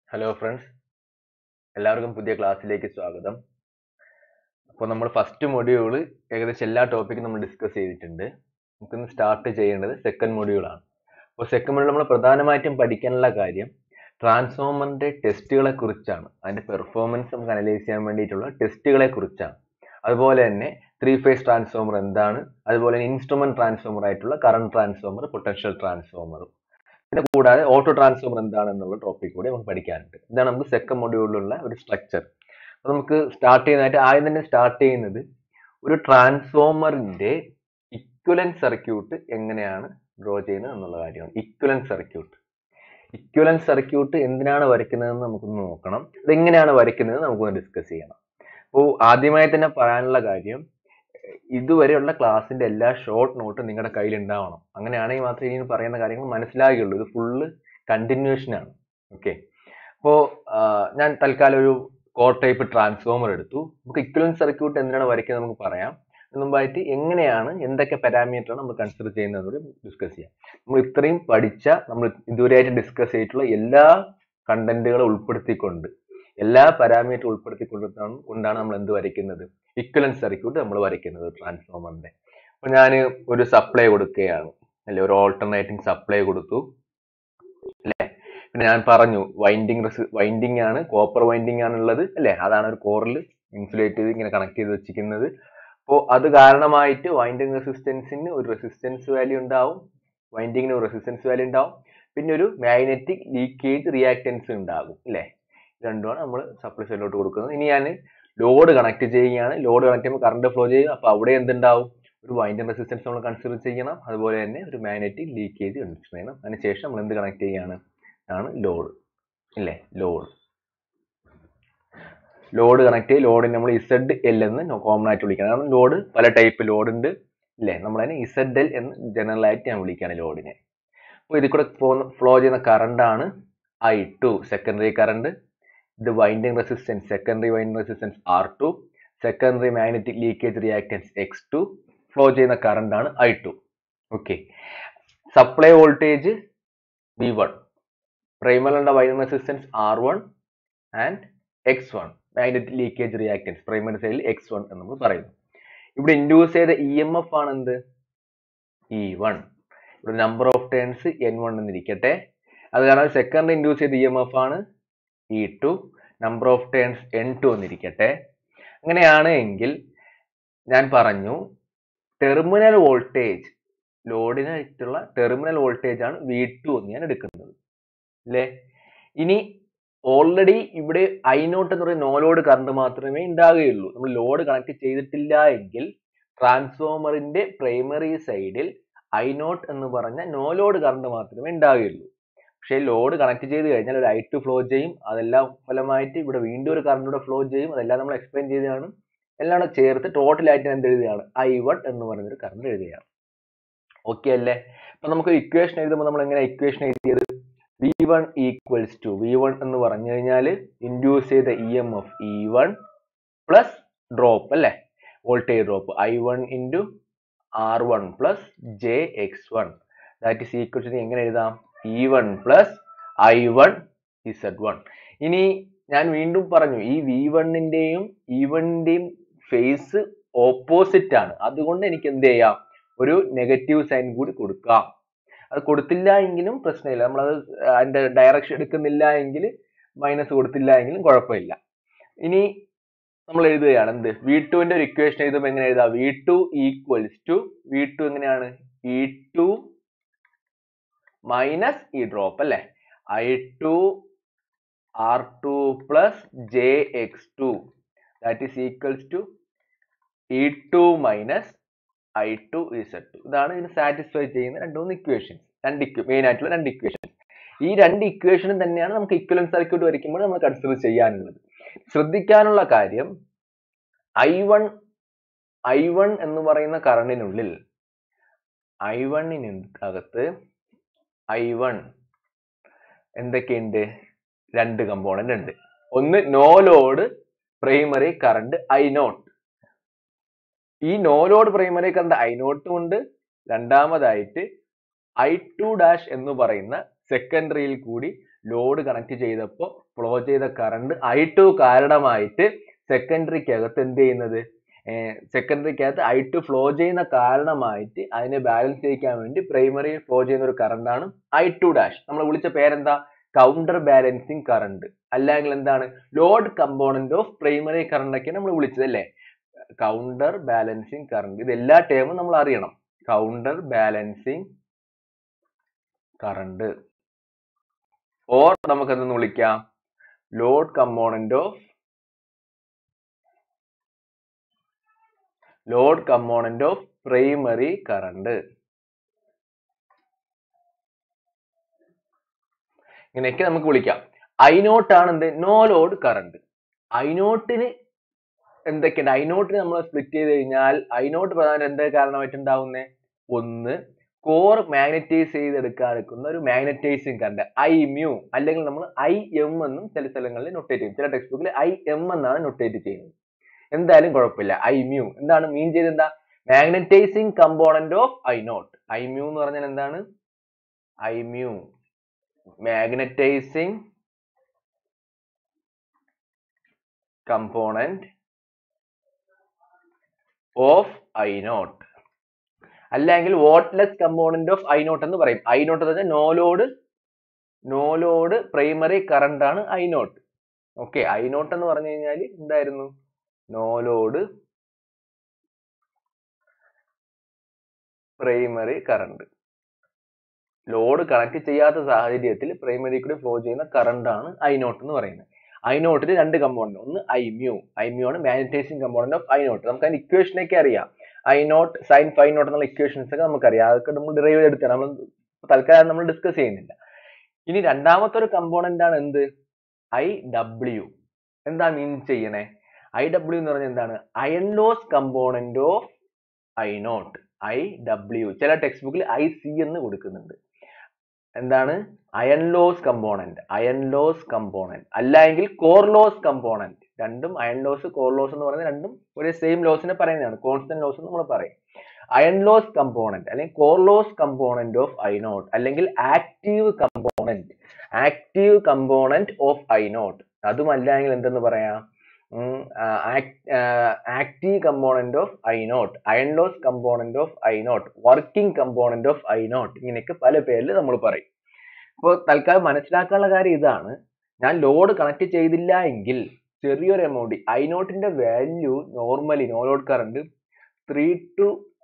hello friends എല്ലാവർക്കും പുതിയ ക്ലാസ്സിലേക്ക് സ്വാഗതം അപ്പോൾ നമ്മൾ ഫസ്റ്റ് മൊഡ്യൂൾ ഏകദേശം എല്ലാ ടോപ്പിക്കും നമ്മൾ ഡിസ്കസ് ചെയ്തിട്ടുണ്ട് നമുക്കിന്ന് സ്റ്റാർട്ട് ചെയ്യേണ്ടത് സെക്കൻഡ് മൊഡ്യൂളാണ് അപ്പോൾ സെക്കൻഡ് മൊഡ്യൂൾ നമ്മൾ പ്രധാനമായിട്ടും പഠിക്കാനുള്ള കാര്യം ട്രാൻസ്ഫോമറിന്റെ ടെസ്റ്റുകളെ കുറിച്ചാണ് അതിന്റെ പെർഫോമൻസ് നമുക്ക് അനലൈസ് ചെയ്യാൻ വേണ്ടിയിട്ടുള്ള ടെസ്റ്റുകളെ കുറിച്ചാണ് അതുപോലെ തന്നെ ത്രീ ഫേസ് ട്രാൻസ്ഫോമർ എന്താണ് അതുപോലെ തന്നെ ഇൻസ്ട്രുമെന്റ് ട്രാൻസ്ഫോമർ ആയിട്ടുള്ള കറണ്ട് ട്രാൻസ്ഫോമർ പൊട്ടൻഷ്യൽ ട്രാൻസ്ഫോമർ പിന്നെ കൂടാതെ ഓട്ടോ ട്രാൻസ്ഫോമർ എന്താണെന്നുള്ള ടോപ്പിക് കൂടി നമുക്ക് പഠിക്കാനുണ്ട് ഇതാണ് നമുക്ക് സെക്കൻഡ് മൊഡ്യൂളിലുള്ള ഒരു സ്ട്രക്ചർ അപ്പോൾ നമുക്ക് സ്റ്റാർട്ട് ചെയ്യുന്നതായിട്ട് ആദ്യം തന്നെ സ്റ്റാർട്ട് ചെയ്യുന്നത് ഒരു ട്രാൻസ്ഫോമറിന്റെ ഇക്വലൻ സർക്യൂട്ട് എങ്ങനെയാണ് ഡ്രോ ചെയ്യുന്നത് എന്നുള്ള കാര്യമാണ് ഇക്വലൻ സർക്യൂട്ട് ഇക്വലൻ സർക്യൂട്ട് എന്തിനാണ് വരയ്ക്കുന്നതെന്ന് നമുക്കൊന്ന് നോക്കണം അതെങ്ങനെയാണ് വരയ്ക്കുന്നത് നമുക്കൊന്ന് ഡിസ്കസ് ചെയ്യണം അപ്പോൾ ആദ്യമായി തന്നെ പറയാനുള്ള കാര്യം ഇതുവരെയുള്ള ക്ലാസ്സിന്റെ എല്ലാ ഷോർട്ട് നോട്ടും നിങ്ങളുടെ കയ്യിൽ ഉണ്ടാവണം അങ്ങനെയാണെങ്കിൽ മാത്രമേ ഇനി പറയുന്ന കാര്യങ്ങൾ മനസ്സിലാകുകയുള്ളൂ ഇത് ഫുള്ള് കണ്ടിന്യൂഷൻ ആണ് ഓക്കെ അപ്പോൾ ഞാൻ തൽക്കാലം ഒരു കോർ ടൈപ്പ് ട്രാൻസ്ഫോമർ എടുത്തു നമുക്ക് ഇക്വലൻ സർക്യൂട്ട് എന്തിനാണ് വരയ്ക്കുന്നത് നമുക്ക് പറയാം അതിന് മുമ്പായിട്ട് എങ്ങനെയാണ് എന്തൊക്കെ പാരാമീറ്റർ നമ്മൾ കൺസിഡർ ചെയ്യുന്നത് കൂടി ഡിസ്കസ് ചെയ്യാം നമ്മൾ ഇത്രയും പഠിച്ച നമ്മൾ ഇതുവരെയായിട്ട് ഡിസ്കസ് ചെയ്തിട്ടുള്ള എല്ലാ കണ്ടന്റുകളും ഉൾപ്പെടുത്തിക്കൊണ്ട് എല്ലാ പാരാമീറ്റർ ഉൾപ്പെടുത്തിക്കൊണ്ടാണ് കൊണ്ടാണ് നമ്മൾ എന്ത് വരയ്ക്കുന്നത് ഇക്വലൻ സർക്യൂട്ട് നമ്മൾ വരയ്ക്കുന്നത് ട്രാൻസ്ഫോമറിന്റെ അപ്പൊ ഞാൻ ഒരു സപ്ലൈ കൊടുക്കുകയാണ് അല്ലെ ഒരു ഓൾട്ടർനേറ്റിംഗ് സപ്ലൈ കൊടുത്തു അല്ലെ പിന്നെ ഞാൻ പറഞ്ഞു വൈൻഡിങ് വൈൻഡിങ് ആണ് കോപ്പർ വൈൻഡിങ് ആണുള്ളത് അല്ലെ അതാണ് ഒരു കോറിൽ ഇൻസുലേറ്റ് ചെയ്ത് ഇങ്ങനെ കണക്ട് ചെയ്ത് വെച്ചിരിക്കുന്നത് അപ്പോൾ അത് കാരണമായിട്ട് വൈൻഡിങ് റെസിസ്റ്റൻസിന് ഒരു റെസിസ്റ്റൻസ് വാല്യൂ ഉണ്ടാവും വൈൻഡിങ്ങിന് ഒരു റെസിസ്റ്റൻസ് വാല്യൂ ഉണ്ടാവും പിന്നെ ഒരു മാഗ്നറ്റിക് ലീക്കേജ് റിയാക്റ്റൻസ് ഉണ്ടാകും അല്ലേ രണ്ടുമാണ് നമ്മൾ സപ്ലൈ സൈഡിലോട്ട് കൊടുക്കുന്നത് ഇനി ഞാൻ ലോഡ് കണക്ട് ചെയ്യുകയാണ് ലോഡ് കണക്ട് ചെയ്യുമ്പോൾ കറണ്ട് ഫ്ലോ ചെയ്യും അപ്പോൾ അവിടെ എന്തുണ്ടാവും ഒരു വൈൻഡിങ് റെസിസ്റ്റൻസ് നമ്മൾ കൺസിഡർ ചെയ്യണം അതുപോലെ തന്നെ ഒരു മാഗ്നറ്റിക് ലീക്കേജ് കൺസിഡർ ചെയ്യണം അതിനുശേഷം നമ്മൾ എന്ത് കണക്ട് ചെയ്യുകയാണ് ആണ് ലോഡ് ഇല്ലേ ലോഡ് ലോഡ് കണക്ട് ചെയ്ത് ലോഡിന് നമ്മൾ ഇസഡ് എൽ എന്ന് കോമൺ ആയിട്ട് വിളിക്കണം കാരണം ലോഡ് പല ടൈപ്പ് ലോഡ് ഉണ്ട് ഇല്ലേ നമ്മൾ അതിനെ ഇസഡ് എൽ എന്ന് ജനറൽ ആയിട്ട് ഞാൻ വിളിക്കുകയാണ് ലോഡിനെ അപ്പോൾ ഇതിൽ കൂടെ ഫ്ലോ ചെയ്യുന്ന കറണ്ട് ആണ് ഐ ടു സെക്കൻഡറി കറണ്ട് ഇത് winding resistance secondary winding resistance R two secondary magnetic leakage reactance X two flow ചെയ്യുന്ന കറണ്ട് ആണ് I two okay supply voltage V one പ്രൈമറിയുടെ winding resistance R one and X one magnetic leakage reactance primary സൈഡിൽ X one എന്ന് നമ്മൾ പറയുന്നു ഇവിടെ induce ചെയ്ത E M F ആണ് എന്ത് ഇ വൺ ഇവിടെ number of turns N one എന്നിരിക്കട്ടെ അത് കാരണം സെക്കൻഡ് ഇൻഡ്യൂസ് ചെയ്ത ഇ എം എഫ് ആണ് E two number of turns N two എന്നിരിക്കട്ടെ അങ്ങനെയാണ് എങ്കിൽ ഞാൻ പറഞ്ഞു ടെർമിനൽ വോൾട്ടേജ് ലോഡിനായിട്ടുള്ള ടെർമിനൽ വോൾട്ടേജ് ആണ് വി ടു എന്ന് ഞാൻ എടുക്കുന്നത് അല്ലേ ഇനി ഓൾറെഡി ഇവിടെ ഐ നോട്ട് എന്ന് പറയുന്ന നോ ലോഡ് കറണ്ട് മാത്രമേ ഉണ്ടാകുകയുള്ളൂ നമ്മൾ ലോഡ് കണക്ട് ചെയ്തിട്ടില്ല എങ്കിൽ ട്രാൻസ്ഫോമറിന്റെ പ്രൈമറി സൈഡിൽ ഐ നോട്ട് എന്ന് പറഞ്ഞ നോ ലോഡ് കറണ്ട് മാത്രമേ ഉണ്ടാകുകയുള്ളൂ പക്ഷേ ലോഡ് കണക്ട് ചെയ്ത് കഴിഞ്ഞാൽ ഒരു ഐ ടു ഫ്ലോ ചെയ്യും അതെല്ലാം ഫലമായിട്ട് ഇവിടെ വീണ്ടും ഒരു കറണ്ട് കൂടെ ഫ്ലോ ചെയ്യും അതെല്ലാം നമ്മൾ എക്സ്പ്ലെയിൻ ചെയ്തതാണ് എല്ലാം കൂടെ ചേർത്ത് ടോട്ടലായിട്ട് എന്ത് എഴുതുകയാണ് ഐ വൺ എന്ന് പറയുന്നൊരു കറണ്ട് എഴുതുകയാണ് ഓക്കെ അല്ലേ അപ്പൊ നമുക്ക് ഇക്വേഷൻ എഴുതുമ്പോൾ നമ്മൾ എങ്ങനെ ഇക്വേഷൻ എഴുതിയത് V one equals to V one എന്ന് പറഞ്ഞു കഴിഞ്ഞാൽ ഇൻഡ്യൂസ് ചെയ്ത E M F E one plus drop അല്ലേ voltage drop I one into R one plus J X one that is equal to എങ്ങനെ എഴുതാം E one plus I one Z one ഇനി ഞാൻ വീണ്ടും പറഞ്ഞു ഈ വി വണ്ണിന്റെയും ഇ വണ്ണിന്റെയും ഫേസ് ഓപ്പോസിറ്റ് ആണ് അതുകൊണ്ട് എനിക്ക് എന്ത് ചെയ്യാം ഒരു നെഗറ്റീവ് സൈൻ കൂടി കൊടുക്കാം അത് കൊടുത്തില്ല എങ്കിലും പ്രശ്നമില്ല നമ്മളത് അതിന്റെ ഡയറക്ഷൻ എടുക്കുന്നില്ല എങ്കിൽ മൈനസ് കൊടുത്തില്ല എങ്കിലും കുഴപ്പമില്ല ഇനി നമ്മൾ എഴുതുകയാണ് എന്ത് വി ടുവിന്റെ ഒരു ഇക്വേഷൻ എഴുതുമ്പോൾ എങ്ങനെ എഴുതാം V two equals to V two എങ്ങനെയാണ് ഇ ടു മൈനസ് ഈ ഡ്രോപ്പ് അല്ലേ I two R two plus J X two that is equals to E two minus I two Z two ഇതാണ് ഇതിന് സാറ്റിസ്ഫൈ ചെയ്യുന്ന രണ്ട് മൂന്ന് ഇക്വേഷൻസ് രണ്ട് ഇക്വ main ആയിട്ടുള്ള രണ്ട് ഇക്വേഷൻസ് ഈ രണ്ട് ഇക്വേഷനും തന്നെയാണ് നമുക്ക് ഇക്വലൻ സർക്യൂട്ട് വരയ്ക്കുമ്പോൾ നമ്മൾ കൺസിഡർ ചെയ്യാനുള്ളത് ശ്രദ്ധിക്കാനുള്ള കാര്യം ഐ വൺ ഐ വൺ എന്ന് പറയുന്ന കറണ്ടിനുള്ളിൽ ഐ വണ്ണിന് അകത്ത് ഐ വൺ എന്തൊക്കെയുണ്ട് രണ്ട് കമ്പോണന്റ് ഉണ്ട് ഒന്ന് no load primary current I naught ഈ no load primary current I നോട്ടും ഉണ്ട് രണ്ടാമതായിട്ട് ഐ ടു ഡാഷ് എന്ന് പറയുന്ന സെക്കൻഡറിയിൽ കൂടി ലോഡ് കണക്ട് ചെയ്തപ്പോൾ ഫ്ലോ ചെയ്ത കറണ്ട് ഐ ടു കാരണമായിട്ട് സെക്കൻഡറിക്കകത്ത് എന്ത് ചെയ്യുന്നത് സെക്കൻഡറിക്കകത്ത് ഐ ടു ഫ്ലോ ചെയ്യുന്ന കാരണമായിട്ട് അതിനെ ബാലൻസ് ചെയ്യിക്കാൻ വേണ്ടി പ്രൈമറി ഫ്ലോ ചെയ്യുന്ന ഒരു കറണ്ടാണ് ഐ ടു ഡാഷ് നമ്മൾ വിളിച്ച പേരെന്താ കൗണ്ടർ ബാലൻസിങ് കറണ്ട് അല്ലെങ്കിൽ എന്താണ് load component of primary current ഒക്കെ നമ്മൾ വിളിച്ചത് അല്ലേ കൗണ്ടർ ബാലൻസിങ് കറണ്ട് ഇത് എല്ലാ ടേമും നമ്മൾ അറിയണം കൗണ്ടർ ബാലൻസിങ് കറണ്ട് ഓർ നമുക്ക് എന്തെന്ന് വിളിക്കാം load component of load component of primary current ഇങ്ങനെയൊക്കെ നമുക്ക് വിളിക്കാം ഐ നോട്ട് ആണ് എന്ത് നോ ലോഡ് കറണ്ട് ഐ നോട്ടിന് എന്തൊക്കെയുണ്ട് ഐ നോട്ടിന് നമ്മൾ സ്പ്ലിറ്റ് ചെയ്ത് കഴിഞ്ഞാൽ ഐ നോട്ട് പ്രധാനം എന്താ കാരണമായിട്ടുണ്ടാവുന്നത് ഒന്ന് കോർ മാഗ്നറ്റൈസ് ചെയ്തെടുക്കാൻ എടുക്കുന്ന ഒരു മാഗ്നറ്റൈസിങ് കറണ്ട് ഐ മ്യൂ അല്ലെങ്കിൽ നമ്മൾ ഐ എം എന്നും ചില സ്ഥലങ്ങളിൽ നൊട്ടേറ്റ് ചെയ്യും ചില ടെക്സ്റ്റ് ബുക്കിൽ ഐ എം എന്നാണ് നൊട്ടേറ്റ് ചെയ്യുന്നത് എന്തായാലും കുഴപ്പമില്ല ഐ മ്യൂ എന്താണ് മീൻ ചെയ്ത് എന്താ magnetising component of I naught I mu എന്ന് പറഞ്ഞാൽ എന്താണ് I mu magnetising component of I naught അല്ലെങ്കിൽ wattless component of I naught എന്ന് പറയും ഐ നോട്ട് എന്ന് പറഞ്ഞാൽ no load no load primary current ആണ് I naught okay I naught എന്ന് പറഞ്ഞു കഴിഞ്ഞാൽ എന്തായിരുന്നു no load primary current load connect ചെയ്യാത്ത സാഹചര്യത്തിൽ പ്രൈമറി കൂടി ഫ്ലോ ചെയ്യുന്ന കറണ്ട് ആണ് ഐ നോട്ട് എന്ന് പറയുന്നത് ഐ നോട്ടിൽ രണ്ട് കമ്പോണന്റ് ഒന്ന് ഐ മ്യൂ ഐ മ്യൂ ആണ് magnetising component of I naught നമുക്ക് അതിന്റെ ഇക്വേഷനൊക്കെ അറിയാം I naught sine phi naught എന്നുള്ള ഇക്വേഷൻസ് ഒക്കെ നമുക്കറിയാം അതൊക്കെ നമ്മൾ ഡിറൈവ് ചെയ്തെടുത്താണ് നമ്മൾ തൽക്കാലം നമ്മൾ ഡിസ്കസ് ചെയ്യുന്നില്ല ഇനി രണ്ടാമത്തെ ഒരു കമ്പോണന്റ് ആണ് എന്ത് ഐ ഡബ്ല്യു എന്താ മീൻ ചെയ്യണേ ഐ ഡബ്ല്യു എന്ന് പറഞ്ഞാൽ എന്താണ് iron loss component of I naught I W ചില ടെക്സ്റ്റ് ബുക്കിൽ ഐ സി എന്ന് കൊടുക്കുന്നുണ്ട് എന്താണ് iron loss component iron loss component അല്ലെങ്കിൽ കോർ ലോസ് കമ്പോണന്റ് രണ്ടും അയൺ ലോസ് കോർ ലോസ് എന്ന് പറയുന്നത് രണ്ടും ഒരേ സെയിം ലോസിനെ പറയുന്നതാണ് കോൺസ്റ്റന്റ് ലോസ് നമ്മൾ പറയും അയൺ ലോസ് കമ്പോണന്റ് അല്ലെങ്കിൽ core loss component of I naught അല്ലെങ്കിൽ active component active component of I naught അതുമല്ലെങ്കിൽ എന്തെന്ന് പറയാം active component of I naught iron loss component of I naught working component of I naught ഇങ്ങനെയൊക്കെ പല പേരിൽ നമ്മൾ പറയും അപ്പോൾ തൽക്കാലം മനസ്സിലാക്കാനുള്ള കാര്യം ഇതാണ് ഞാൻ ലോഡ് കണക്ട് ചെയ്തില്ല എങ്കിൽ ചെറിയൊരു എമൗണ്ട് ഐ നോട്ടിന്റെ value normally no load current three to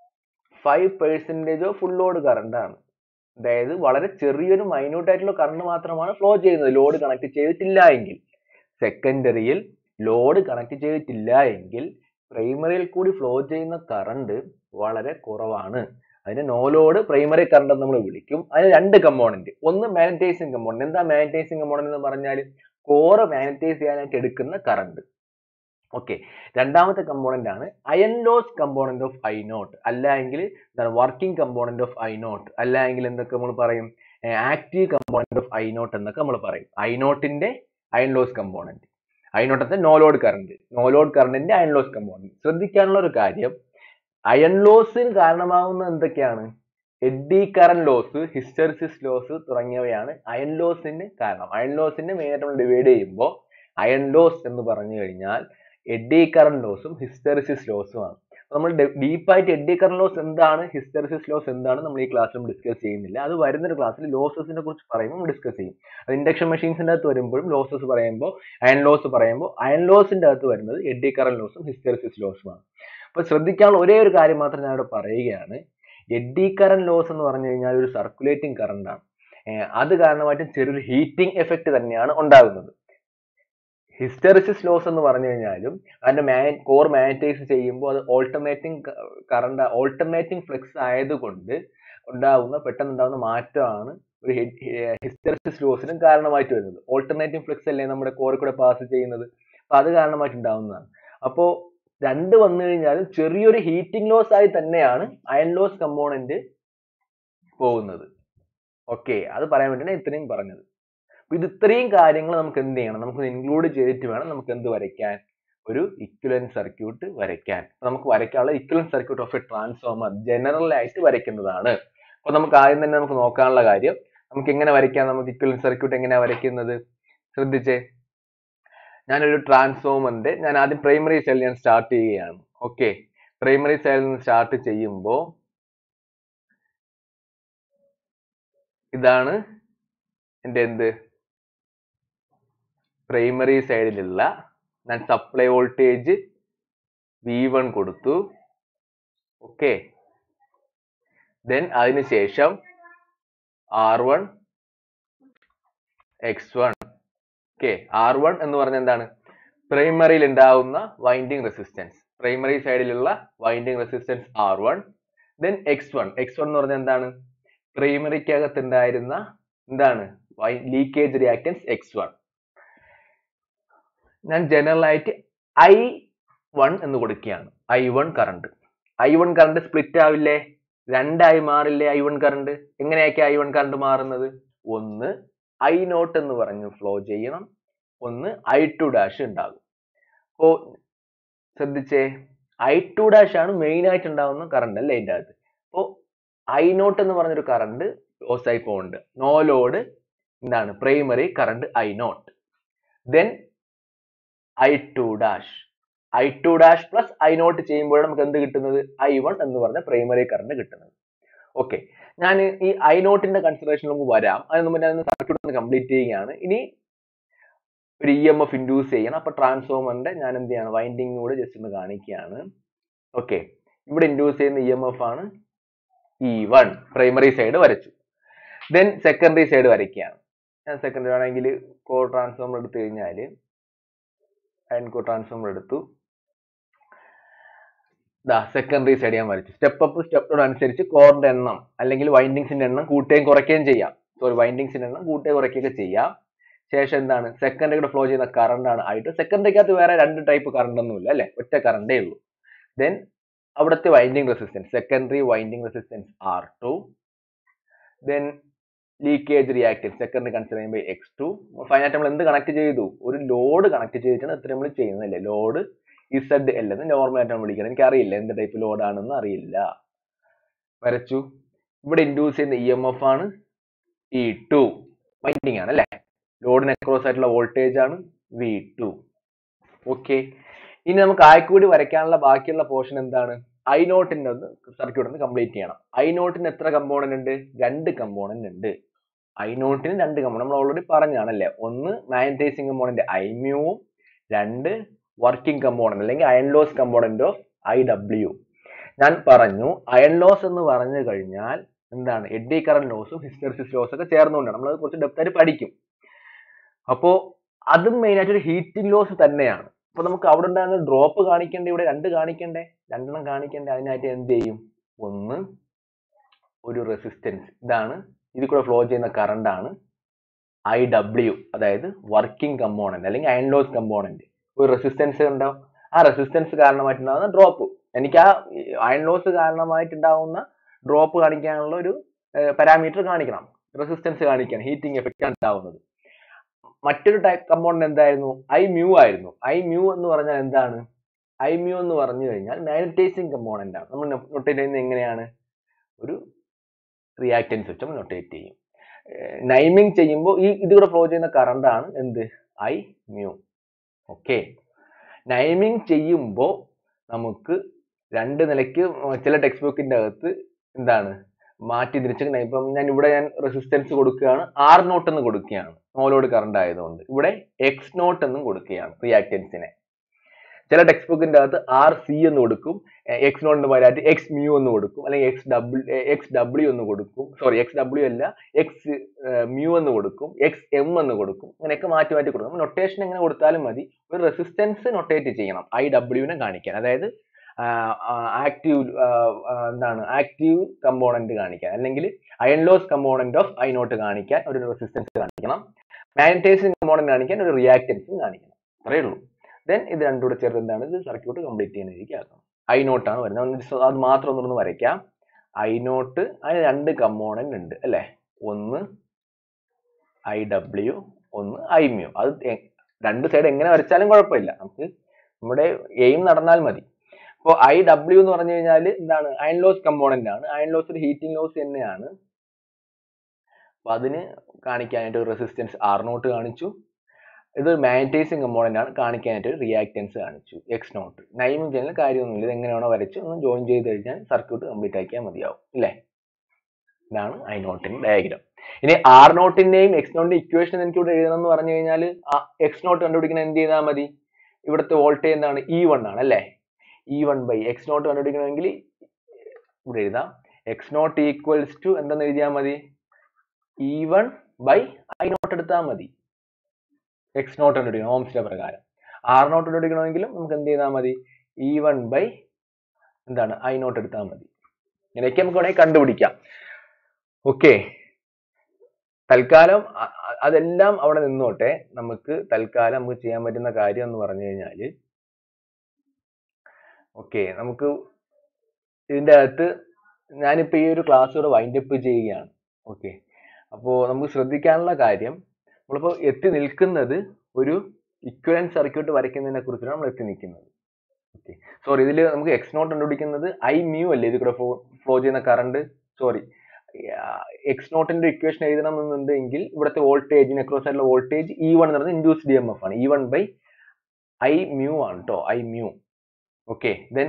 five percentage of full load current ആണ് അതായത് വളരെ ചെറിയൊരു മൈന്യൂട്ട് ആയിട്ടുള്ള കറണ്ട് മാത്രമാണ് ഫ്ലോ ചെയ്യുന്നത് ലോഡ് കണക്ട് ചെയ്തിട്ടില്ല എങ്കിൽ സെക്കൻഡറിയിൽ ലോഡ് കണക്ട് ചെയ്തിട്ടില്ല എങ്കിൽ പ്രൈമറിയിൽ കൂടി ഫ്ലോ ചെയ്യുന്ന കറണ്ട് വളരെ കുറവാണ് അതിന് നോ ലോഡ് പ്രൈമറി കറണ്ട് എന്ന് നമ്മൾ വിളിക്കും അതിന് രണ്ട് കമ്പോണന്റ് ഒന്ന് മാഗ്നറ്റൈസിങ് കമ്പോണന്റ് എന്താ മാഗ്നറ്റൈസിങ് കമ്പോണന്റ് എന്ന് പറഞ്ഞാൽ കോറ് മാഗ്നറ്റൈസ് ചെയ്യാനായിട്ട് എടുക്കുന്ന കറണ്ട് ഓക്കെ രണ്ടാമത്തെ കമ്പോണന്റ് ആണ് iron loss component of I naught അല്ലെങ്കിൽ എന്താണ് working component of I naught അല്ലെങ്കിൽ എന്തൊക്കെ നമ്മൾ പറയും active component of I naught എന്നൊക്കെ നമ്മൾ പറയും ഐ നോട്ടിന്റെ അയൺ ലോസ് കമ്പോണന്റ് ഐ നോട്ടത്തെ no load current no load കറണ്ടിന്റെ അയൺ ലോസ് കമ്പോണന്റ് ശ്രദ്ധിക്കാനുള്ള ഒരു കാര്യം അയൺ ലോസിന് കാരണമാകുന്ന എന്തൊക്കെയാണ് eddy current loss hysteresis loss തുടങ്ങിയവയാണ് അയൺ ലോസിന് കാരണം അയൺ ലോസിനെ മെയിനായിട്ട് നമ്മൾ ഡിവൈഡ് ചെയ്യുമ്പോൾ അയൺ ലോസ് എന്ന് പറഞ്ഞു കഴിഞ്ഞാൽ എഡ്ഡി കറന്റ് ലോസും ഹിസ്റ്ററിസിസ് ലോസുമാണ് നമ്മൾ ഡീപ്പായിട്ട് എഡ്ഡി കറന്റ് ലോസ് എന്താണ് ഹിസ്റ്ററിസിസ് ലോസ് എന്താണ് നമ്മൾ ഈ ക്ലാസ്സിൽ ഡിസ്കസ് ചെയ്യുന്നില്ല അത് വരുന്നൊരു ക്ലാസ്സിൽ ലോസസിനെ കുറിച്ച് പറയുമ്പോൾ ഡിസ്കസ് ചെയ്യും അത് ഇൻഡക്ഷൻ മെഷീൻസിന്റെ അകത്ത് വരുമ്പോഴും ലോസസ് പറയുമ്പോൾ അയൺ ലോസ് പറയുമ്പോൾ അയൺ ലോസിന്റെ അകത്ത് വരുന്നത് എഡ്ഡി കറന്റ് ലോസും ഹിസ്റ്ററിസിസ് ലോസുമാണ് അപ്പൊ ശ്രദ്ധിക്കാനുള്ള ഒരേ ഒരു കാര്യം മാത്രം ഞാൻ ഇവിടെ പറയുകയാണ് എഡ്ഡി കറന്റ് ലോസ് എന്ന് പറഞ്ഞു കഴിഞ്ഞാൽ ഒരു സർക്കുലേറ്റിംഗ് കറണ്ട് ആണ് അത് കാരണമായിട്ട് ചെറിയൊരു ഹീറ്റിംഗ് എഫക്റ്റ് തന്നെയാണ് ഉണ്ടാകുന്നത് ഹിസ്റ്ററിസിസ് ലോസ് എന്ന് പറഞ്ഞു കഴിഞ്ഞാലും അതിന്റെ മാ കോർ മാഗ്നറ്റൈസ് ചെയ്യുമ്പോൾ അത് ഓൾട്ടർനേറ്റിംഗ് കറണ്ട് ഓൾട്ടർനേറ്റിംഗ് ഫ്ലക്സ് ആയതുകൊണ്ട് ഉണ്ടാകുന്ന പെട്ടെന്ന് ഉണ്ടാകുന്ന മാറ്റമാണ് ഒരു ഹിസ്റ്ററിസിസ് ലോസിനും കാരണമായിട്ട് വരുന്നത് ഓൾട്ടർനേറ്റിംഗ് ഫ്ലക്സ് അല്ലേ നമ്മുടെ കോറിൽ കൂടെ പാസ് ചെയ്യുന്നത് അപ്പൊ അത് കാരണമായിട്ട് ഉണ്ടാകുന്നതാണ് അപ്പോൾ രണ്ട് വന്നു കഴിഞ്ഞാലും ചെറിയൊരു ഹീറ്റിംഗ് ലോസ് ആയി തന്നെയാണ് അയൺ ലോസ് കമ്പോണന്റ് പോകുന്നത് ഓക്കെ അത് പറയാൻ വേണ്ടിയാണ് ഇത്രയും പറഞ്ഞത് അപ്പൊ ഇത് ഇത്രയും കാര്യങ്ങൾ നമുക്ക് എന്ത് ചെയ്യണം നമുക്ക് ഇൻക്ലൂഡ് ചെയ്തിട്ട് വേണം നമുക്ക് എന്ത് വരയ്ക്കാൻ ഒരു ഇക്വലന്റ് സർക്യൂട്ട് വരയ്ക്കാൻ നമുക്ക് വരയ്ക്കാനുള്ള equivalent circuit of a transformer general ആയിട്ട് വരയ്ക്കുന്നതാണ് അപ്പൊ നമുക്ക് ആദ്യം തന്നെ നമുക്ക് നോക്കാനുള്ള കാര്യം നമുക്ക് എങ്ങനെ വരയ്ക്കാം നമുക്ക് ഇക്വലന്റ് സർക്യൂട്ട് എങ്ങനെയാ വരയ്ക്കുന്നത് ശ്രദ്ധിച്ചേ ഞാനൊരു ട്രാൻസ്ഫോമറിന്റെ ഞാൻ ആദ്യം പ്രൈമറി സെൽ ഞാൻ സ്റ്റാർട്ട് ചെയ്യുകയാണ് ഓക്കെ പ്രൈമറി സെല്ലിൽ നിന്ന് സ്റ്റാർട്ട് ചെയ്യുമ്പോൾ ഇതാണ് എൻ്റെ എന്ത് പ്രൈമറി സൈഡിലുള്ള ഞാൻ സപ്ലൈ വോൾട്ടേജ് വി വൺ കൊടുത്തു ഓക്കെ ദെൻ അതിനുശേഷം R one X one okay R one എന്ന് പറഞ്ഞ എന്താണ് പ്രൈമറിയിൽ ഉണ്ടാവുന്ന വൈൻഡിങ് റെസിസ്റ്റൻസ് പ്രൈമറി സൈഡിലുള്ള winding resistance R one then X one X one എന്ന് പറഞ്ഞാൽ എന്താണ് പ്രൈമറിക്കകത്ത് ഉണ്ടായിരുന്ന എന്താണ് ലീക്കേജ് റിയാക്ടൻസ് എക്സ് വൺ ഞാൻ ജനറൽ ആയിട്ട് ഐ വൺ എന്ന് കൊടുക്കുകയാണ് I one current I one current split ആവില്ലേ രണ്ടായി മാറില്ലേ ഐ വൺ കറണ്ട് എങ്ങനെയൊക്കെ ഐ വൺ കറണ്ട് മാറുന്നത് ഒന്ന് ഐ നോട്ട് എന്ന് പറഞ്ഞ് ഫ്ലോ ചെയ്യണം ഒന്ന് ഐ ടു ഡാഷ് ഉണ്ടാകും അപ്പോ ശ്രദ്ധിച്ചേ ഐ ടു ഡാഷ് ആണ് മെയിൻ ആയിട്ട് ഉണ്ടാവുന്ന കറണ്ട് അല്ലേ ഇതിൻ്റെ അകത്ത് അപ്പോൾ ഐ നോട്ട് എന്ന് പറഞ്ഞൊരു കറണ്ട് ലോസ് ആയി പോകുന്നുണ്ട് നോ ലോഡ് എന്താണ് primary current I naught then I two dash I two dash plus I naught ചെയ്യുമ്പോൾ നമുക്ക് എന്ത് കിട്ടുന്നത് ഐ വൺ എന്ന് പറഞ്ഞ പ്രൈമറി കറണ്ട് കിട്ടുന്നത് ഓക്കെ ഞാൻ ഈ ഐ നോട്ടിന്റെ കൺസിഡറേഷൻ നമുക്ക് വരാം അതിന് മുമ്പ് ഞാൻ സർക്യൂട്ട് ഒന്ന് കംപ്ലീറ്റ് ചെയ്യുകയാണ് ഇനി ഒരു ഇ എം എഫ് ഇൻഡ്യൂസ് ചെയ്യണം അപ്പൊ ട്രാൻസ്ഫോമറിന്റെ ഞാൻ എന്ത് ചെയ്യാണ് വൈൻഡിങ് കൂടെ ജസ്റ്റ് ഒന്ന് കാണിക്കുകയാണ് ഓക്കെ ഇവിടെ ഇൻഡ്യൂസ് ചെയ്യുന്ന ഇ എം എഫ് ആണ് ഇ വൺ പ്രൈമറി സൈഡ് വരച്ചു ദെൻ സെക്കൻഡറി സൈഡ് വരയ്ക്കുകയാണ് ഞാൻ സെക്കൻഡറി ആണെങ്കിൽ കോ ട്രാൻസ്ഫോമർ എടുത്തു കഴിഞ്ഞാൽ അയൺ കോ ട്രാൻസ്ഫോമർ എടുത്തു ദാ സെക്കൻഡറി സൈഡ് ഞാൻ വരച്ചു സ്റ്റെപ്പ് അപ്പ് സ്റ്റെപ്പ് ഡൗൺ അനുസരിച്ച് കോറിന്റെ എണ്ണം അല്ലെങ്കിൽ വൈൻഡിങ്സിന്റെ എണ്ണം കൂട്ടുകയും കുറയ്ക്കുകയും ചെയ്യാം സോറി വൈൻഡിങ്സിന്റെ എണ്ണം കൂട്ടുകയും കുറയ്ക്കുകയൊക്കെ ചെയ്യാം ശേഷം എന്താണ് സെക്കൻഡറിയുടെ ഫ്ലോ ചെയ്യുന്ന കറണ്ട് ആണ് ആയിട്ട് സെക്കൻഡറിക്കകത്ത് വേറെ രണ്ട് ടൈപ്പ് കറണ്ട് ഒന്നുമില്ല അല്ലെ ഒറ്റ കറണ്ടേ ഉള്ളൂ ദെൻ അവിടുത്തെ winding resistance secondary winding resistance R two then leakage reactance secondary consider ചെയ്യുമ്പോൾ എക്സ് ടു ഫൈനായിട്ട് നമ്മൾ എന്ത് കണക്ട് ചെയ്തു ഒരു ലോഡ് കണക്ട് ചെയ്തിട്ടാണ് ഇത്ര നമ്മൾ ചെയ്യുന്നതല്ലേ ലോഡ് ഇസഡ് എൽ എന്ന് നോർമൽ ആയിട്ടാണ് വിളിക്കുന്നത് എനിക്ക് അറിയില്ല എന്ത് ടൈപ്പ് ലോഡ് ആണെന്ന് അറിയില്ല വരച്ചു ഇവിടെ ഇൻഡ്യൂസ് ചെയ്യുന്ന ഇ എം എഫ് ആണ് ഇ ടു വൈൻഡിങ് ആണ് അല്ലേ ലോഡിന് അക്രോസ് ആയിട്ടുള്ള വോൾട്ടേജ് ആണ് വി ടു ഓക്കെ ഇനി നമുക്ക് ആയിക്കൂടി വരയ്ക്കാനുള്ള ബാക്കിയുള്ള പോർഷൻ എന്താണ് ഐ നോട്ടിന്റെ ഒന്ന് സർക്യൂട്ട് ഒന്ന് കംപ്ലീറ്റ് ചെയ്യണം ഐ നോട്ടിന് എത്ര കമ്പോണന്റ് ഉണ്ട് രണ്ട് കമ്പോണന്റ് ഉണ്ട് ഐ നോട്ടിന് രണ്ട് കമ്പോണന്റ് നമ്മൾ ഓൾറെഡി പറഞ്ഞാണല്ലേ ഒന്ന് മാഗ്നറ്റൈസിങ് കമ്പോണന്റ് ഐ മ്യൂവും രണ്ട് വർക്കിംഗ് കമ്പോണന്റ് അല്ലെങ്കിൽ iron loss component of I W ഞാൻ പറഞ്ഞു അയൺ ലോസ് എന്ന് പറഞ്ഞു കഴിഞ്ഞാൽ എന്താണ് എഡ്ഡി കറന്റ് ലോസും ഹിസ്റ്ററിസിസ് ലോസ് ഒക്കെ ചേർന്നുകൊണ്ടാണ് നമ്മൾ കുറച്ച് ഡെപ്ത് ആയിട്ട് പഠിക്കും അപ്പോ അതും മെയിൻ ആയിട്ട് ഒരു ഹീറ്റിംഗ് ലോസ് തന്നെയാണ് അപ്പൊ നമുക്ക് അവിടെ ഉണ്ടായിരുന്ന ഡ്രോപ്പ് കാണിക്കണ്ടേ ഇവിടെ രണ്ട് കാണിക്കണ്ടേ രണ്ടെണ്ണം കാണിക്കണ്ടേ അതിനായിട്ട് എന്ത് ചെയ്യും ഒന്ന് ഒരു റെസിസ്റ്റൻസ് ഇതാണ് ഇതിൽ കൂടെ ഫ്ലോ ചെയ്യുന്ന കറണ്ട് ആണ് ഐ ഡബ്ല്യു അതായത് വർക്കിംഗ് കമ്പോണന്റ് അല്ലെങ്കിൽ അയൺ ലോസ് കമ്പോണന്റ് ഒരു റെസിസ്റ്റൻസ് ഉണ്ടാവും ആ റെസിസ്റ്റൻസ് കാരണമായിട്ടുണ്ടാകുന്ന ഡ്രോപ്പ് എനിക്ക് ആ അയൺ ലോസ് കാരണമായിട്ടുണ്ടാകുന്ന ഡ്രോപ്പ് കാണിക്കാനുള്ള ഒരു പാരാമീറ്റർ കാണിക്കണം റെസിസ്റ്റൻസ് കാണിക്കാൻ ഹീറ്റിംഗ് എഫക്റ്റ് ഉണ്ടാവുന്നത് മറ്റൊരു ടൈപ്പ് കമ്പോണന്റ് എന്തായിരുന്നു ഐ മ്യൂ ആയിരുന്നു ഐ മ്യൂ എന്ന് പറഞ്ഞാൽ എന്താണ് ഐ മ്യൂ എന്ന് പറഞ്ഞു കഴിഞ്ഞാൽ മാഗ്നറ്റൈസിങ് കമ്പോണന്റ് ആണ് നമ്മൾ നൊട്ടേറ്റ് ചെയ്യുന്നത് എങ്ങനെയാണ് ഒരു റിയാക്റ്റൻസ് വെച്ച് നമ്മൾ നൊട്ടേറ്റ് ചെയ്യും നൈമിങ് ചെയ്യുമ്പോൾ ഈ ഇതിലൂടെ ഫ്ലോ ചെയ്യുന്ന കറണ്ട് ആണ് എന്ത് ഐ മ്യൂ ഓക്കെ നൈമിങ് ചെയ്യുമ്പോൾ നമുക്ക് രണ്ട് നിലയ്ക്ക് ചില ടെക്സ്റ്റ് ബുക്കിന്റെ അകത്ത് എന്താണ് മാറ്റി തിരിച്ച് ഇപ്പം ഞാൻ ഇവിടെ ഞാൻ റെസിസ്റ്റൻസ് കൊടുക്കുകയാണ് ആർ നോട്ട് എന്ന് കൊടുക്കുകയാണ് നോലോഡ് കറണ്ട് ആയതുകൊണ്ട് ഇവിടെ എക്സ് നോട്ട് എന്നും കൊടുക്കുകയാണ് റിയാക്റ്റൻസിനെ ചില ടെക്സ്റ്റ് ബുക്കിന്റെ അകത്ത് ആർ സി എന്ന് കൊടുക്കും എക്സ് നോട്ടിന് പകരമായിട്ട് എക്സ് മ്യൂ എന്ന് കൊടുക്കും അല്ലെങ്കിൽ എക്സ് ഡബ്ല്യു എക്സ് ഡബ്ല്യു എന്ന് കൊടുക്കും സോറി എക്സ് ഡബ്ല്യു അല്ല എക്സ് മ്യൂ എന്ന് കൊടുക്കും എക്സ് എം എന്ന് കൊടുക്കും അങ്ങനെയൊക്കെ മാറ്റി മാറ്റി കൊടുക്കും നൊട്ടേഷൻ എങ്ങനെ കൊടുത്താലും മതി ഒരു റെസിസ്റ്റൻസ് നൊട്ടേറ്റ് ചെയ്യണം ഐ ഡബ്ല്യുവിനെ കാണിക്കാൻ അതായത് ആക്റ്റീവ് എന്താണ് ആക്റ്റീവ് കമ്പോണന്റ് കാണിക്കാൻ അല്ലെങ്കിൽ iron loss component of I naught കാണിക്കാൻ ഒരു റെസിസ്റ്റൻസ് കാണിക്കണം മാഗ്നറ്റൈസിങ് കമ്പോണന്റ് കാണിക്കാൻ ഒരു റിയാക്റ്റൻസും കാണിക്കണം അത്രയേ ഉള്ളൂ ദെൻ ഇത് രണ്ടും കൂടെ ചേർത്ത് എന്താണ് ഇത് സർക്യൂട്ട് കംപ്ലീറ്റ് ചെയ്യുന്ന രീതിക്ക് ആക്കണം ഐ നോട്ടാണ് വരുന്നത് അത് മാത്രം ഒന്നൊന്ന് വരയ്ക്കാം ഐ നോട്ട് അതിന് രണ്ട് കമ്പോണന്റ് ഉണ്ട് അല്ലേ ഒന്ന് ഐ ഡബ്ല്യു ഒന്ന് ഐ മ്യൂ അത് രണ്ട് സൈഡ് എങ്ങനെ വരച്ചാലും കുഴപ്പമില്ല നമുക്ക് നമ്മുടെ എയിം നടന്നാൽ മതി അപ്പോൾ ഐ ഡബ്ല്യു എന്ന് പറഞ്ഞു കഴിഞ്ഞാൽ എന്താണ് അയൺ ലോസ് കമ്പോണന്റ് ആണ് അയൺ ലോസ് ഒരു ഹീറ്റിംഗ് ലോസ് തന്നെയാണ് അപ്പൊ അതിന് കാണിക്കാനായിട്ട് ഒരു റെസിസ്റ്റൻസ് ആർ നോട്ട് കാണിച്ചു ഇത് മാഗ്നറ്റൈസിങ് കമ്പോണന്റ് ആണ് കാണിക്കാനായിട്ട് ഒരു റിയാക്റ്റൻസ് കാണിച്ചു എക്സ് നോട്ട് നൈമും ചെയ്യുന്ന കാര്യമൊന്നുമില്ല ഇത് എങ്ങനെയാണോ വരച്ച് ഒന്ന് ജോയിൻ ചെയ്ത് കഴിഞ്ഞാൽ സർക്യൂട്ട് കംപ്ലീറ്റ് ആക്കിയാൽ മതിയാവും ഇല്ലേ ഇതാണ് ഐ നോട്ടിന്റെ ഡയഗ്രാം ഇനി ആർ നോട്ടിന്റെയും എക്സ് നോട്ടിന്റെ ഇക്വേഷൻ എനിക്ക് ഇവിടെ എഴുതണം എന്ന് പറഞ്ഞു കഴിഞ്ഞാൽ എക്സ് നോട്ട് കണ്ടുപിടിക്കണം എന്ത് ചെയ്താൽ മതി ഇവിടുത്തെ വോൾട്ടേജ് എന്താണ് ഇ വൺ ആണ് അല്ലേ E one by X naught കണ്ടുപിടിക്കണമെങ്കിൽ ഇവിടെ എഴുതാം എക്സ് നോട്ട് ഈക്വൽസ് ടു എന്തെന്ന് എഴുതിയാൽ മതി E one by I naught എടുത്താൽ മതി എക്സ് നോട്ട് കണ്ടുപിടിക്കണം ഓംസിന്റെ പ്രകാരം ആർ നോട്ട് കണ്ടുപിടിക്കണമെങ്കിലും നമുക്ക് എന്ത് ചെയ്താൽ മതി ഇ വൺ ബൈ എന്താണ് ഐ നോട്ട് എടുത്താൽ മതി ഇങ്ങനെയൊക്കെ നമുക്ക് വേണമെങ്കിൽ കണ്ടുപിടിക്കാം ഓക്കെ തൽക്കാലം അ- അ- അതെല്ലാം അവിടെ നിന്നോട്ടെ നമുക്ക് തൽക്കാലം നമുക്ക് ചെയ്യാൻ പറ്റുന്ന കാര്യം എന്ന് പറഞ്ഞു കഴിഞ്ഞാല് ഓക്കെ നമുക്ക് ഇതിന്റെ അകത്ത് ഞാനിപ്പോ ഈ ഒരു ക്ലാസ് ഇവിടെ വൈൻഡ് അപ്പ് ചെയ്യുകയാണ് ഓക്കെ അപ്പോൾ നമുക്ക് ശ്രദ്ധിക്കാനുള്ള കാര്യം നമ്മളിപ്പോ എത്തി നിൽക്കുന്നത് ഒരു ഇക്വലന്റ് സർക്യൂട്ട് വരയ്ക്കുന്നതിനെ കുറിച്ചാണ് നമ്മൾ എത്തി നിൽക്കുന്നത് ഓക്കെ സോറി ഇതിൽ നമുക്ക് എക്സ് നോട്ട് കണ്ടുപിടിക്കുന്നത് ഐ മ്യൂ അല്ലേ ഇത് കൂടെ ഫ്ലോ ചെയ്യുന്ന കറണ്ട് സോറി എക്സ് നോട്ടിന്റെ ഇക്വേഷൻ എഴുതണം എന്നുണ്ടെങ്കിൽ ഇവിടുത്തെ വോൾട്ടേജ് അക്രോസ് ആയിട്ടുള്ള വോൾട്ടേജ് ഇ വൺ എന്ന് പറയുന്നത് ഇൻഡ്യൂസ് ഡി എം എഫ് ആണ് E one by I mu ആണ് കേട്ടോ ഐ മ്യൂ ഓക്കെ ദെൻ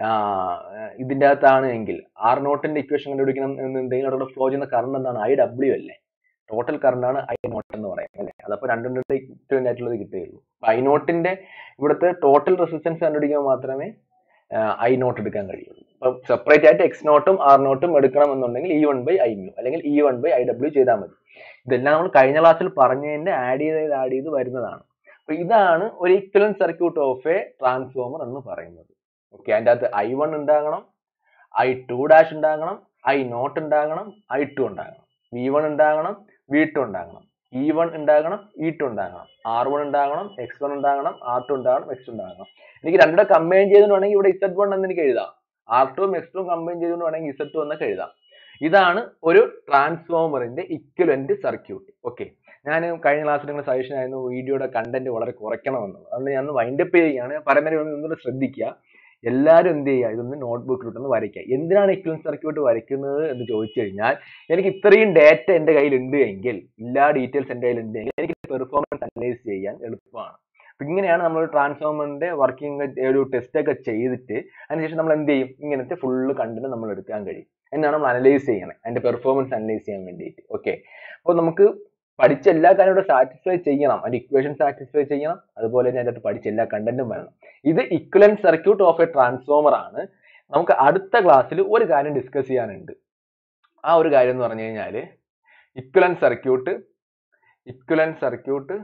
ഇതിന്റെ അകത്താണ് എങ്കിൽ ആർ നോട്ടിന്റെ ഇക്വേഷൻ കണ്ടുപിടിക്കണം എന്നുണ്ടെങ്കിൽ അവിടെ ഫ്ലോ ചെയ്യുന്ന കറണ്ട് എന്താണ് ഐ ഡബ്ല്യു അല്ലേ ടോട്ടൽ കറണ്ട് ആണ് ഐ നോട്ട് എന്ന് പറയുന്നത് അല്ലേ അതപ്പോൾ രണ്ടും രണ്ട് ഇക്വലന്റ് ആയിട്ടുള്ളത് കിട്ടുകയുള്ളൂ ഐ നോട്ടിന്റെ ഇവിടുത്തെ ടോട്ടൽ റെസിസ്റ്റൻസ് കണ്ടുപിടിക്കാൻ മാത്രമേ ഐ നോട്ട് എടുക്കാൻ കഴിയുള്ളൂ അപ്പൊ സെപ്പറേറ്റ് ആയിട്ട് എക്സ് നോട്ടും ആർ നോട്ടും എടുക്കണം എന്നുണ്ടെങ്കിൽ E one by I mu അല്ലെങ്കിൽ E one by I W ചെയ്താൽ മതി ഇതെല്ലാം നമ്മൾ കഴിഞ്ഞ ക്ലാസ്സിൽ പറഞ്ഞതിന്റെ ആഡ് ചെയ്ത് ആഡ് ചെയ്ത് വരുന്നതാണ് അപ്പൊ ഇതാണ് ഒരു equivalent circuit of a transformer എന്ന് പറയുന്നത് ഓക്കെ അതിൻ്റെ അകത്ത് ഐ വൺ ഉണ്ടാകണം ഐ ടു ഡാഷ് ഉണ്ടാകണം ഐ നോട്ട് ഉണ്ടാകണം ഐ ടു ഉണ്ടാകണം വി വൺ ഉണ്ടാകണം വി ടു ഉണ്ടാകണം ഇ വൺ ഉണ്ടാകണം ഇ ടു ഉണ്ടാകണം ആർ വൺ ഉണ്ടാകണം എക്സ് വൺ ഉണ്ടാകണം ആർ ടു ഉണ്ടാകണം എക്സ് ഉണ്ടാകണം എനിക്ക് രണ്ടും കമ്പൈൻ ചെയ്തുകൊണ്ട് വേണമെങ്കിൽ ഇവിടെ ഇസഡ് വൺ എന്ന് എനിക്ക് എഴുതാം ആർ ടുവും എക്സ് ടുവും കമ്പൈൻ ചെയ്തുകൊണ്ട് വേണമെങ്കിൽ ഇസഡ് ടു എന്നൊക്കെ എഴുതാം ഇതാണ് ഒരു ട്രാൻസ്ഫോമറിന്റെ ഇക്വലന്റ് സർക്യൂട്ട് ഓക്കെ ഞാൻ കഴിഞ്ഞ ക്ലാസ്സിൽ നിങ്ങൾ സജഷൻ ആയിരുന്നു വീഡിയോയുടെ കണ്ടന്റ് വളരെ കുറയ്ക്കണമെന്നുള്ളത് അതുകൊണ്ട് ഞാൻ വൈൻഡപ്പ് ചെയ്യുകയാണ് പരമ്പര ഒന്നുകൂടെ ശ്രദ്ധിക്കുക എല്ലാവരും എന്ത് ചെയ്യുക ഇതൊന്ന് നോട്ട്ബുക്കിലോട്ടൊന്ന് വരയ്ക്കുക എന്തിനാണ് ഇക്വലന്റ് സർക്യൂട്ട് വരയ്ക്കുന്നത് എന്ന് ചോദിച്ചു കഴിഞ്ഞാൽ എനിക്ക് ഇത്രയും ഡാറ്റ എൻ്റെ കയ്യിൽ ഉണ്ട് എങ്കിൽ എല്ലാ ഡീറ്റെയിൽസ് എൻ്റെ കയ്യിൽ ഉണ്ട് എങ്കിൽ എനിക്ക് പെർഫോമൻസ് അനലൈസ് ചെയ്യാൻ എളുപ്പമാണ് അപ്പൊ ഇങ്ങനെയാണ് നമ്മൾ ട്രാൻസ്ഫോമറിന്റെ വർക്കിംഗ് ഒരു ടെസ്റ്റ് ഒക്കെ ചെയ്തിട്ട് അതിനുശേഷം നമ്മൾ എന്ത് ചെയ്യും ഇങ്ങനത്തെ ഫുള്ള് കണ്ടന്റ് നമ്മൾ എടുക്കാൻ കഴിയും എന്നാണ് നമ്മൾ അനലൈസ് ചെയ്യണേ അതിന്റെ പെർഫോമൻസ് അനലൈസ് ചെയ്യാൻ വേണ്ടിയിട്ട് ഓക്കെ അപ്പോൾ നമുക്ക് പഠിച്ച എല്ലാ കാര്യവും ഇവിടെ സാറ്റിസ്ഫൈ ചെയ്യണം അതിന്റെ ഇക്വേഷൻ സാറ്റിസ്ഫൈ ചെയ്യണം അതുപോലെ തന്നെ അതിൻ്റെ അകത്ത് പഠിച്ച എല്ലാ കണ്ടന്റും വേണം ഇത് equivalent circuit of a transformer ആണ് നമുക്ക് അടുത്ത ക്ലാസ്സിൽ ഒരു കാര്യം ഡിസ്കസ് ചെയ്യാനുണ്ട് ആ ഒരു കാര്യം എന്ന് പറഞ്ഞു കഴിഞ്ഞാൽ equivalent circuit equivalent circuit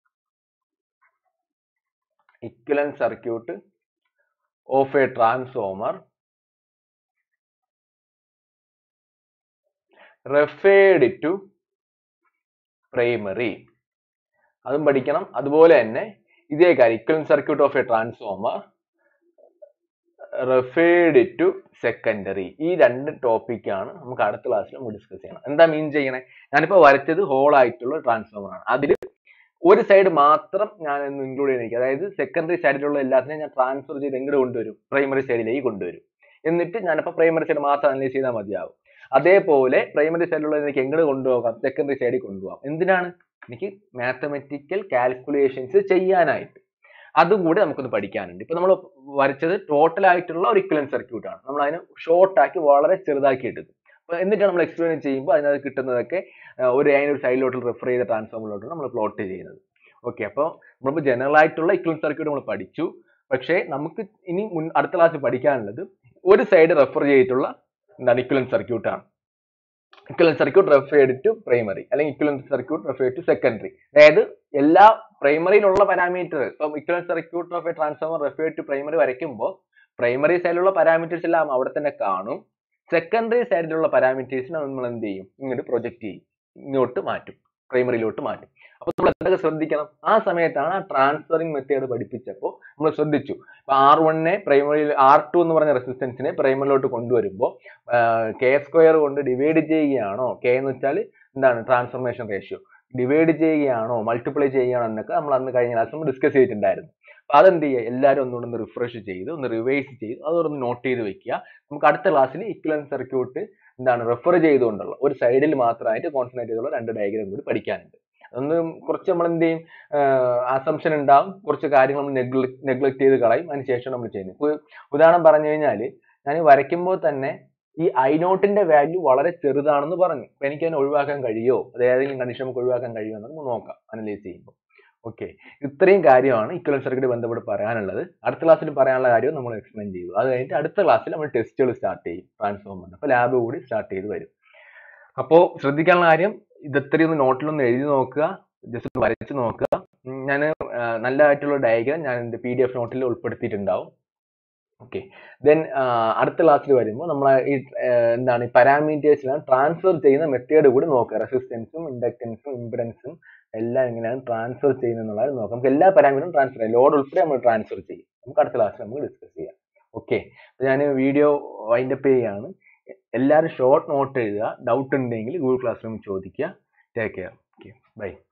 equivalent circuit of a transformer referred to primary അതും പഠിക്കണം അതുപോലെ തന്നെ ഇതേ കാര്യം equivalent circuit of a transformer referred to secondary ഈ രണ്ട് ടോപ്പിക്കാണ് നമുക്ക് അടുത്ത ക്ലാസ്സിൽ നമുക്ക് ഡിസ്കസ് ചെയ്യണം എന്താ മീൻ ചെയ്യണേ ഞാനിപ്പോൾ വരച്ചത് ഹോൾ ആയിട്ടുള്ള ട്രാൻസ്ഫോമർ ആണ് അതിൽ ഒരു സൈഡ് മാത്രം ഞാൻ ഒന്ന് ഇൻക്ലൂഡ് ചെയ്തിരിക്കും അതായത് സെക്കൻഡറി സൈഡിലുള്ള എല്ലാത്തിനെയും ഞാൻ ട്രാൻസ്ഫർ ചെയ്ത് എങ്ങോട്ട് കൊണ്ടുവരും പ്രൈമറി സൈഡിലേക്ക് കൊണ്ടുവരും എന്നിട്ട് ഞാനിപ്പോൾ പ്രൈമറി സൈഡ് മാത്രം അനലൈസ് ചെയ്താൽ മതിയാവും അതേപോലെ പ്രൈമറി സൈഡിലുള്ള എനിക്ക് എങ്ങോട്ട് കൊണ്ടുപോകാം സെക്കൻഡറി സൈഡിൽ കൊണ്ടുപോകാം എന്തിനാണ് എനിക്ക് മാത്തമെറ്റിക്കൽ കാൽക്കുലേഷൻസ് ചെയ്യാനായിട്ട് അതും കൂടി നമുക്കൊന്ന് പഠിക്കാനുണ്ട് ഇപ്പൊ നമ്മൾ വരച്ചത് ടോട്ടൽ ആയിട്ടുള്ള ഒരു ഇക്വലന്റ് സർക്യൂട്ട് ആണ് നമ്മൾ അതിനെ ഷോർട്ട് ആക്കി വളരെ ചെറുതാക്കി എടുക്കും അപ്പൊ എന്നിട്ട് നമ്മൾ എക്സ്പീരിയൻസ് ചെയ്യുമ്പോൾ അതിനകത്ത് കിട്ടുന്നതൊക്കെ ഒരു അതിനൊരു സൈഡിലോട്ട് റെഫർ ചെയ്ത ട്രാൻസ്ഫോമറിലോട്ട് നമ്മൾ പ്ലോട്ട് ചെയ്യുന്നത് ഓക്കെ അപ്പോൾ നമ്മളിപ്പോൾ ജനറൽ ആയിട്ടുള്ള ഇക്വലന്റ് സർക്യൂട്ട് നമ്മൾ പഠിച്ചു പക്ഷേ നമുക്ക് ഇനി മുൻ അടുത്ത ക്ലാസ്സിൽ പഠിക്കാനുള്ളത് ഒരു സൈഡ് റെഫർ ചെയ്തിട്ടുള്ള എന്താണ് ഇക്വലന്റ് സർക്യൂട്ട് ആണ് equivalent circuit referred to primary അല്ലെങ്കിൽ equivalent circuit referred to secondary അതായത് എല്ലാ പ്രൈമറിയിലുള്ള പാരാമീറ്റർ ഇപ്പം equivalent circuit of a transformer referred to primary വരയ്ക്കുമ്പോൾ പ്രൈമറി സൈഡിലുള്ള പാരാമീറ്റേഴ്സ് എല്ലാം അവിടെ തന്നെ കാണും സെക്കൻഡറി സൈഡിലുള്ള പാരാമീറ്റേഴ്സിനെ നമ്മൾ എന്ത് ചെയ്യും ഇങ്ങോട്ട് പ്രൊജക്ട് ചെയ്യും ഇങ്ങോട്ട് മാറ്റും പ്രൈമറിയിലോട്ട് മാറ്റും അപ്പോൾ നമ്മൾ എന്തൊക്കെ ശ്രദ്ധിക്കണം ആ സമയത്താണ് ആ ട്രാൻസ്ഫറിങ് മെത്തേഡ് പഠിപ്പിച്ചപ്പോൾ നമ്മൾ ശ്രദ്ധിച്ചു ഇപ്പൊ ആർ വണ്ണിനെ പ്രൈമറിയിൽ ആർ ടു എന്ന് പറഞ്ഞ റെസിസ്റ്റൻസിനെ പ്രൈമറിലോട്ട് കൊണ്ടുവരുമ്പോൾ കെ സ്ക്വയർ കൊണ്ട് ഡിവൈഡ് ചെയ്യുകയാണോ കെ എന്ന് വെച്ചാൽ എന്താണ് ട്രാൻസ്ഫർമേഷൻ റേഷ്യോ ഡിവൈഡ് ചെയ്യുകയാണോ മൾട്ടിപ്ലൈ ചെയ്യുകയാണോ എന്നൊക്കെ നമ്മൾ അന്ന് കഴിഞ്ഞ ക്ലാസ് നമ്മൾ ഡിസ്കസ് ചെയ്തിട്ടുണ്ടായിരുന്നു അപ്പൊ അതെന്ത് ചെയ്യുക എല്ലാവരും ഒന്നുകൂടെ ഒന്ന് റിഫ്രഷ് ചെയ്ത് ഒന്ന് റിവൈസ് ചെയ്ത് അതൊന്ന് നോട്ട് ചെയ്ത് വെക്കുക നമുക്ക് അടുത്ത ക്ലാസ്സിൽ ഇക്വലന്റ് സർക്യൂട്ട് എന്താണ് റെഫർ ചെയ്തുകൊണ്ടുള്ള ഒരു സൈഡിൽ മാത്രമായിട്ട് കോൺസെൻട്രേറ്റ് ചെയ്തുള്ള രണ്ട് ഡയഗ്രാം കൂടി പഠിക്കാനുണ്ട് അതൊന്ന് കുറച്ച് നമ്മൾ എന്ത് ചെയ്യും അസംഷൻ ഉണ്ടാവും കുറച്ച് കാര്യങ്ങൾ നമ്മൾ നെഗ്ലക്ട് ചെയ്ത് കളയും അതിനുശേഷം നമ്മൾ ചെയ്യുന്നത് ഇപ്പൊ ഉദാഹരണം പറഞ്ഞു കഴിഞ്ഞാൽ ഞാൻ വരയ്ക്കുമ്പോൾ തന്നെ ഈ ഐ നോട്ടിന്റെ വാല്യൂ വളരെ ചെറുതാണെന്ന് പറഞ്ഞു അപ്പൊ എനിക്ക് അതിനെ ഒഴിവാക്കാൻ കഴിയോ അത് ഏതെങ്കിലും കണ്ടീഷൻ നമുക്ക് ഒഴിവാക്കാൻ കഴിയുമോ എന്ന് നമുക്ക് നോക്കാം അനലൈസ് ചെയ്യുമ്പോൾ ഓക്കെ ഇത്രയും കാര്യമാണ് ഇക്വലൻ സർക്യൂട്ട് ബന്ധപ്പെട്ട് പറയാനുള്ളത് അടുത്ത ക്ലാസ്സിൽ പറയാനുള്ള കാര്യം നമ്മൾ എക്സ്പ്ലെയിൻ ചെയ്തു അത് കഴിഞ്ഞിട്ട് അടുത്ത ക്ലാസ്സിൽ നമ്മൾ ടെസ്റ്റുകൾ സ്റ്റാർട്ട് ചെയ്യും ട്രാൻസ്ഫോമറിന് അപ്പോൾ ലാബ് കൂടി സ്റ്റാർട്ട് ചെയ്ത് വരും അപ്പോൾ ശ്രദ്ധിക്കാനുള്ള കാര്യം ഇത് ഇത്രയും ഒന്ന് നോട്ടിലൊന്ന് എഴുതി നോക്കുക ജസ്റ്റ് വരച്ച് നോക്കുക ഞാൻ നല്ലതായിട്ടുള്ള ഡയഗ്രാം ഞാൻ എൻ്റെ പി ഡി എഫ് നോട്ടിൽ ഉൾപ്പെടുത്തിയിട്ടുണ്ടാവും ഓക്കെ ദെൻ അടുത്ത ക്ലാസ്സിൽ വരുമ്പോൾ നമ്മൾ ഈ ആഹ് എന്താണ് ഈ പാരാമീറ്റേഴ്സിലാണ് ട്രാൻസ്ഫർ ചെയ്യുന്ന മെത്തേഡ് കൂടി നോക്കുക റെസിസ്റ്റൻസും ഇൻഡക്റ്റൻസും ഇമ്പിഡൻസും എല്ലാം എങ്ങനെയാണ് ട്രാൻസ്ഫർ ചെയ്യുന്നത് എന്നുള്ളത് നോക്കാം നമുക്ക് എല്ലാ പാരാമീറ്ററും ട്രാൻസ്ഫർ ചെയ്യാം ലോഡ് ഉൾപ്പെടെ നമ്മൾ ട്രാൻസ്ഫർ ചെയ്യും നമുക്ക് അടുത്ത ക്ലാസ്സിൽ നമുക്ക് ഡിസ്കസ് ചെയ്യാം ഓക്കെ ഞാൻ വീഡിയോ വൈൻഡപ്പ് ചെയ്യുകയാണ് എല്ലാവരും ഷോർട്ട് നോട്ട് എഴുതുക ഡൗട്ട് ഉണ്ടെങ്കിൽ ഗൂഗിൾ ക്ലാസ് റൂമിൽ ചോദിക്കുക ടേക്ക് കെയർ ഓക്കെ ബൈ